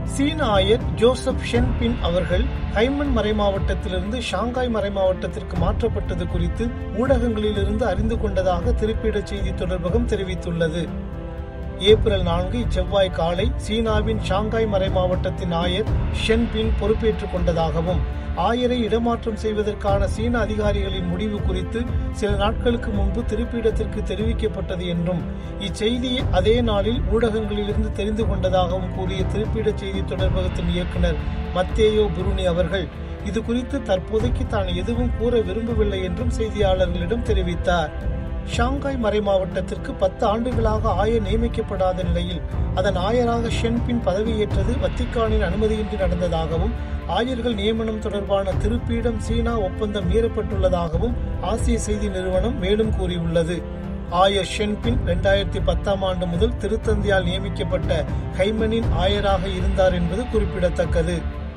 சீன ஆயர் ஜோசப் ஷென் பின் அவர்கள் ஹைமன் மறைமாவட்டத்திலிருந்து ஷாங்காய் மறைமாவட்டத்திற்கு மாற்றப்பட்டது குறித்து ஊடகங்களிலிருந்து அறிந்து கொண்டதாக திருப்பிட செய்தி தொடர்பகம் தெரிவித்துள்ளது ஏப்ரல் நான்கு இச்செவ்வாய் காலை சீனாவின் ஷாங்காய் மறைமாவட்டத்தின் ஆயர் ஷென் பின் பொறுப்பேற்றுக் கொண்டதாகவும் ஆயரை இடமாற்றம் செய்வதற்கான சீன அதிகாரிகளின் முடிவு குறித்து சில நாட்களுக்கு முன்பு திருப்பிடத்திற்கு தெரிவிக்கப்பட்டது என்றும் இச்செய்தியை அதே நாளில் ஊடகங்களிலிருந்து தெரிந்து கொண்டதாகவும் கூறிய திருப்பிட செய்தி தொடர்பகத்தின் இயக்குனர் மத்தேயோ புருனி அவர்கள் இது குறித்து தற்போதைக்கு தான் எதுவும் கூற விரும்பவில்லை என்றும் செய்தியாளர்களிடம் தெரிவித்தார் ஷாங்காய் மறைமாவட்டத்திற்கு பத்து ஆண்டுகளாக ஆயர் நியமிக்கப்படாத நிலையில் அதன் ஆயராக ஷென்பின் பதவியேற்றது வத்திக்கானின் அனுமதியின்றி நடந்ததாகவும் ஆயர்கள் நியமனம் தொடர்பான திருப்பீடம் சீனா ஒப்பந்தம் மீறப்பட்டுள்ளதாகவும் ஆசிய செய்தி நிறுவனம் மேலும் கூறியுள்ளது ஆயர் ஷென்பின் இரண்டாயிரத்தி பத்தாம் ஆண்டு முதல் திருத்தந்தையால் நியமிக்கப்பட்ட ஹைமனின் ஆயராக இருந்தார் என்பது குறிப்பிடத்தக்கது